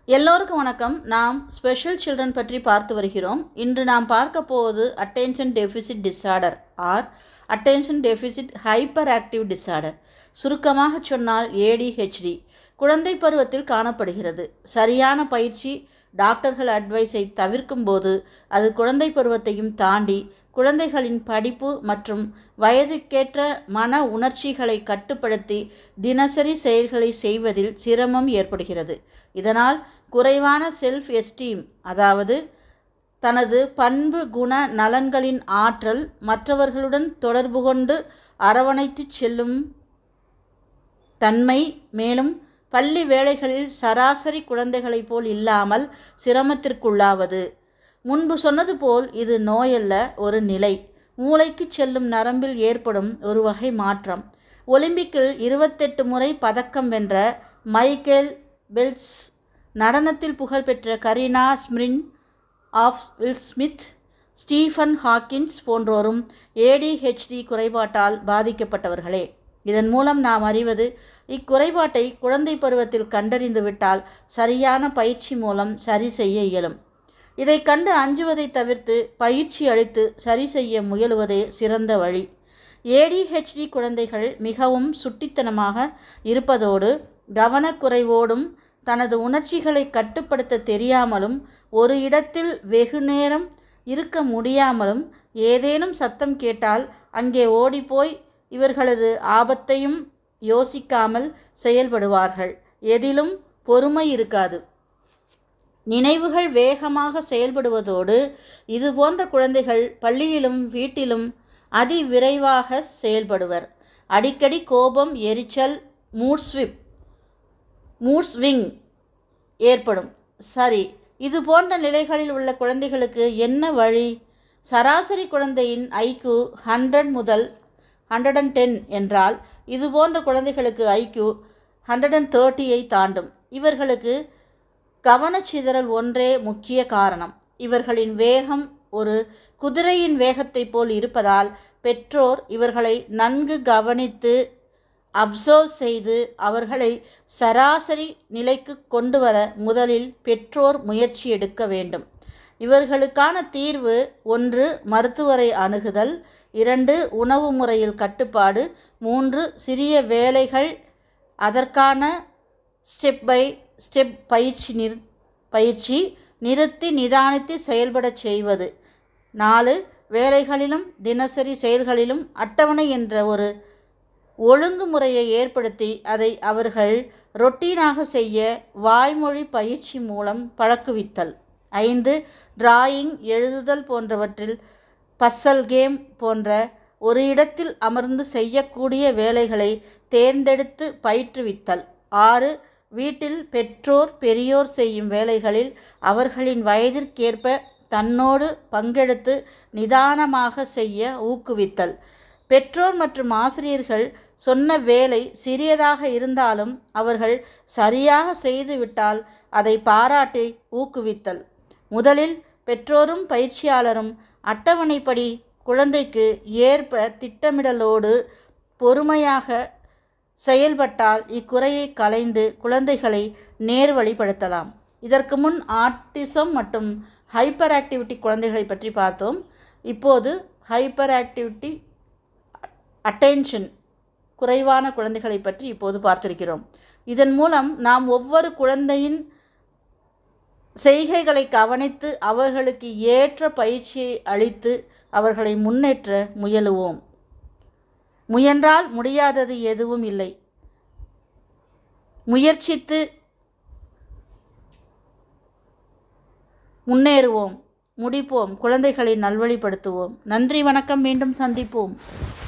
எல்லோருக்கும் வணக்கம் நாம் ஸ்பெஷல் சில்ட்ரன் பற்றி பார்த்து வருகிறோம் இன்று நாம் பார்க்க போவது attention deficit disorder or attention deficit hyperactive disorder சுருக்கமாக சொன்னால் ஏடிஹெச்டி குழந்தை பருவத்தில் காணப்படுகிறது சரியான பயிற்சி டாக்டர்கள் அட்வைஸை தவிர்க்கும் போது அது குழந்தை பருவத்தையும் தாண்டி குழந்தைகளின் படிப்பு மற்றும் வயதுக்கேற்ற மன உணர்ச்சிகளை கட்டுப்படுத்தி தினசரி செயல்களை செய்வதில் சிரமம் ஏற்படுகிறது இதனால் குறைவான செல்ஃப் எஸ்டீம் அதாவது தனது பண்பு குண நலன்களின் ஆற்றல் மற்றவர்களுடன் தொடர்பு கொண்டு அரவணைத்துச் செல்லும் தன்மை மேலும் பள்ளி வேளைகளில் சராசரி குழந்தைகளைப் போல் இல்லாமல் சிரமத்திற்குள்ளாவது முன்பு சொன்னது போல் இது நோயல்ல ஒரு நிலை மூளைக்கு செல்லும் நரம்பில் ஏற்படும் ஒரு வகை மாற்றம் ஒலிம்பிக்கில் இருபத்தெட்டு முறை பதக்கம் வென்ற மைக்கேல் பெல்ட்ஸ் நடனத்தில் புகழ்பெற்ற Karina Smirnoff Will Smith Stephen Hawkins போன்றோரும் ஏடிஹெச்டி குறைபாட்டால் பாதிக்கப்பட்டவர்களே இதன் மூலம் நாம் அறிவது இக்குறைபாட்டை குழந்தை பருவத்தில் கண்டறிந்து விட்டால் சரியான பயிற்சி மூலம் சரி செய்ய இயலும் இதை கண்டு அஞ்சுவதை தவிர்த்து பயிற்சி அளித்து சரி செய்ய முயலுவதே சிறந்த வழி ஏடிஹெச்டி குழந்தைகள் மிகவும் சுட்டித்தனமாக இருப்பதோடு கவனக்குறைவோடும் தனது உணர்ச்சிகளை கட்டுப்படுத்த தெரியாமலும் ஒரு இடத்தில் வெகு நேரம் இருக்க முடியாமலும் ஏதேனும் சத்தம் கேட்டால் அங்கே ஓடிப்போய் இவர்களது ஆபத்தையும் யோசிக்காமல் செயல்படுவார்கள் எதிலும் பொறுமை இருக்காது நினைவுகள் வேகமாக செயல்படுவதோடு இது போன்ற குழந்தைகள் பள்ளியிலும் வீட்டிலும் அதிவிரைவாக செயல்படுவர் அடிக்கடி கோபம் எரிச்சல் மூட்ஸ்விப் மூட்ஸ்விங் ஏற்படும் சரி இது போன்ற நிலைகளில் உள்ள குழந்தைகளுக்கு என்ன வழி சராசரி குழந்தையின் ஐக்கு ஹண்ட்ரட் முதல் ஹண்ட்ரட் அண்ட் டென் என்றால் இது போன்ற குழந்தைகளுக்கு ஐக்யூ ஹண்ட்ரட் அண்ட் தேர்ட்டியை தாண்டும் இவர்களுக்கு கவனச்சிதறல் ஒன்றே முக்கிய காரணம் இவர்களின் வேகம் ஒரு குதிரையின் வேகத்தைப் போல் இருப்பதால் பெற்றோர் இவர்களை நன்கு கவனித்து அப்சர்வ் செய்து அவர்களை சராசரி நிலைக்கு கொண்டு வர முதலில் பெற்றோர் முயற்சி எடுக்க வேண்டும் இவர்களுக்கான தீர்வு ஒன்று மருத்துவரை அணுகுதல் இரண்டு உணவு முறையில் கட்டுப்பாடு மூன்று சிறிய வேலைகள் அதற்கான ஸ்டெப் பை ஸ்டெப் பயிற்சி நிறு பயிற்சி நிறுத்தி நிதானித்து செயல்படச் செய்வது நாலு வேலைகளிலும் தினசரி செயல்களிலும் அட்டவணை என்ற ஒரு ஒழுங்குமுறையை ஏற்படுத்தி அதை அவர்கள் ரொட்டீனாக செய்ய வாய்மொழி பயிற்சி மூலம் பழக்குவித்தல் ஐந்து டிராயிங் எழுதுதல் போன்றவற்றில் பஸ்ஸல் கேம் போன்ற ஒரு இடத்தில் அமர்ந்து செய்யக்கூடிய வேலைகளை தேர்ந்தெடுத்து பயிற்றுவித்தல் ஆறு வீட்டில் பெற்றோர் பெரியோர் செய்யும் வேலைகளில் அவர்களின் வயதிற்கேற்ப தன்னோடு பங்கெடுத்து நிதானமாக செய்ய ஊக்குவித்தல் பெற்றோர் மற்றும் ஆசிரியர்கள் சொன்ன வேலை சிறியதாக இருந்தாலும் அவர்கள் சரியாக செய்துவிட்டால் அதை பாராட்டி ஊக்குவித்தல் முதலில் பெற்றோரும் பயிற்சியாளரும் அட்டவணைப்படி குழந்தைக்கு ஏற்ப திட்டமிடலோடு பொறுமையாக செயல்பட்டால் இக்குறையை களைந்து குழந்தைகளை நேர்வழிப்படுத்தலாம் இதற்கு முன் ஆட்டிசம் மற்றும் ஹைப்பர் ஆக்டிவிட்டி குழந்தைகளை பற்றி பார்த்தோம் இப்போது ஹைப்பர் ஆக்டிவிட்டி அட்டென்ஷன் குறைவான குழந்தைகளை பற்றி இப்போது பார்த்திருக்கிறோம் இதன் மூலம் நாம் ஒவ்வொரு குழந்தையின் செய்கைகளை கவனித்து அவர்களுக்கு ஏற்ற பயிற்சியை அளித்து அவர்களை முன்னேற்ற முயலுவோம் முயன்றால் முடியாதது எதுவும் இல்லை முயற்சித்து முன்னேறுவோம் முடிப்போம் குழந்தைகளை நல்வழிப்படுத்துவோம் நன்றி வணக்கம் மீண்டும் சந்திப்போம்